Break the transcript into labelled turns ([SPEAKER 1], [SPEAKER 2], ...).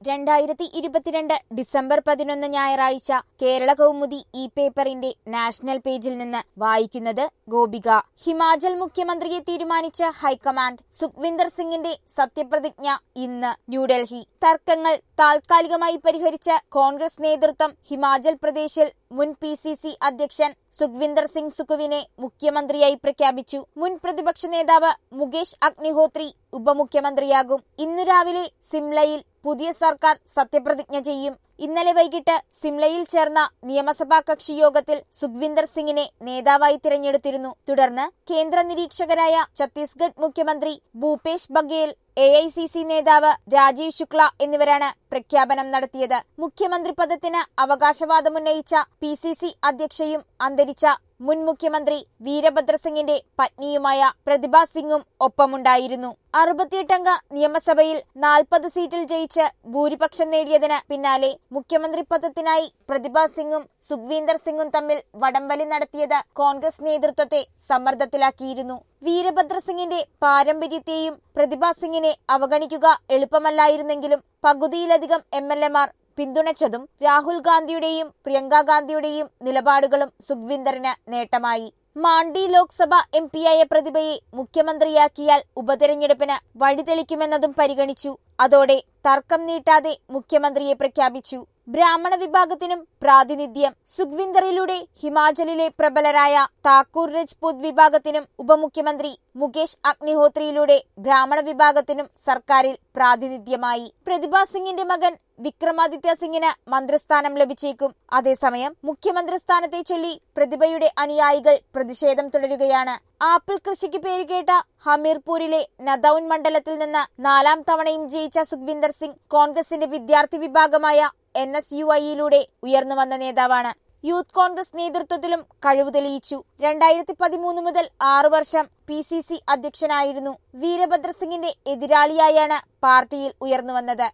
[SPEAKER 1] രണ്ടായിരത്തി ഇരുപത്തിരണ്ട് ഡിസംബർ പതിനൊന്ന് ഞായറാഴ്ച കേരള കൗമുദി ഈ പേപ്പറിന്റെ നാഷണൽ പേജിൽ നിന്ന് വായിക്കുന്നത് ഗോപിക ഹിമാചൽ മുഖ്യമന്ത്രിയെ തീരുമാനിച്ച ഹൈക്കമാൻഡ് സുഖ്വിന്ദർ സിംഗിന്റെ സത്യപ്രതിജ്ഞ ഇന്ന് ന്യൂഡൽഹി തർക്കങ്ങൾ താൽക്കാലികമായി പരിഹരിച്ച കോൺഗ്രസ് നേതൃത്വം ഹിമാചൽ പ്രദേശിൽ മുൻ പി സി സി അധ്യക്ഷൻ സുഖ്വിന്ദർ സിംഗ് സുഖുവിനെ മുഖ്യമന്ത്രിയായി പ്രഖ്യാപിച്ചു മുൻ പ്രതിപക്ഷ നേതാവ് മുകേഷ് അഗ്നിഹോത്രി ഉപമുഖ്യമന്ത്രിയാകും ഇന്നു രാവിലെ സിംലയിൽ പുതിയ സർക്കാർ സത്യപ്രതിജ്ഞ ചെയ്യും ഇന്നലെ വൈകിട്ട് സിംലയിൽ ചേർന്ന നിയമസഭാ കക്ഷി യോഗത്തിൽ സുഖ്വിന്ദർ സിംഗിനെ നേതാവായി തിരഞ്ഞെടുത്തിരുന്നു തുടർന്ന് കേന്ദ്ര നിരീക്ഷകരായ ഛത്തീസ്ഗഡ് മുഖ്യമന്ത്രി Bhupesh Baghel A I C C നേതാവ് രാജീവ് ശുക്ല എന്നിവരാണ് പ്രഖ്യാപനം നടത്തിയത് മുഖ്യമന്ത്രി പദത്തിന് അവകാശവാദമുന്നയിച്ച പി സി സി അധ്യക്ഷയും അന്തരിച്ച മുൻ മുഖ്യമന്ത്രി വീരഭദ്രസിംഗിന്റെ പത്നിയുമായ പ്രതിഭ സിംഗും ഒപ്പമുണ്ടായിരുന്നു അറുപത്തിയെട്ടംഗ നിയമസഭയിൽ നാൽപ്പത് സീറ്റിൽ ജയിച്ച് ഭൂരിപക്ഷം നേടിയതിന് പിന്നാലെ മുഖ്യമന്ത്രി പദത്തിനായി പ്രതിഭ സിംഗും സുഖ്വീന്ദർ സിംഗും തമ്മിൽ വടംവലി നടത്തിയത് കോൺഗ്രസ് നേതൃത്വത്തെ സമ്മർദ്ദത്തിലാക്കിയിരുന്നു വീരഭദ്രസിംഗിന്റെ പാരമ്പര്യത്തെയും പ്രതിഭ സിംഗിനെ അവഗണിക്കുക എളുപ്പമല്ലായിരുന്നെങ്കിലും പകുതിയിലധികം എം എൽ എമാർ പിന്തുണച്ചതും രാഹുൽ ഗാന്ധിയുടെയും പ്രിയങ്ക ഗാന്ധിയുടെയും നിലപാടുകളും സുഖ്വിന്ദറിന് നേട്ടമായി മാണ്ഡി ലോക്സഭ എം പിയായ പ്രതിഭയെ മുഖ്യമന്ത്രിയാക്കിയാൽ ഉപതെരഞ്ഞെടുപ്പിന് വഴിതെളിക്കുമെന്നതും പരിഗണിച്ചു അതോടെ തർക്കം നീട്ടാതെ മുഖ്യമന്ത്രിയെ പ്രഖ്യാപിച്ചു ബ്രാഹ്മണ വിഭാഗത്തിനും പ്രാതിനിധ്യം സുഖ്വിന്ദറിലൂടെ ഹിമാചലിലെ പ്രബലരായ താക്കൂർ രജ്പൂത് വിഭാഗത്തിനും ഉപമുഖ്യമന്ത്രി മുകേഷ് അഗ്നിഹോത്രിയിലൂടെ ബ്രാഹ്മണ വിഭാഗത്തിനും സർക്കാരിൽ പ്രാതിനിധ്യമായി പ്രതിഭ സിംഗിന്റെ മകൻ വിക്രമാദിത്യ സിംഗിന് മന്ത്രിസ്ഥാനം ലഭിച്ചേക്കും അതേസമയം മുഖ്യമന്ത്രി സ്ഥാനത്തെ ചൊല്ലി പ്രതിഭയുടെ അനുയായികൾ പ്രതിഷേധം തുടരുകയാണ് ആപ്പിൾ കൃഷിക്ക് പേരുകേട്ട ഹമീർപൂരിലെ നദൌൻ മണ്ഡലത്തിൽ നിന്ന് നാലാം തവണയും ജയിച്ച സുഖ്വിന്ദർ സിംഗ് കോൺഗ്രസിന്റെ വിദ്യാർത്ഥി വിഭാഗമായ എൻ എസ് യു ഐയിലൂടെ ഉയർന്നു വന്ന നേതാവാണ് യൂത്ത് കോൺഗ്രസ് നേതൃത്വത്തിലും കഴിവ് തെളിയിച്ചു രണ്ടായിരത്തി പതിമൂന്ന് മുതൽ ആറു വർഷം പി സി സി അധ്യക്ഷനായിരുന്നു വീരഭദ്രസിംഗിന്റെ എതിരാളിയായാണ് പാർട്ടിയിൽ ഉയർന്നു വന്നത്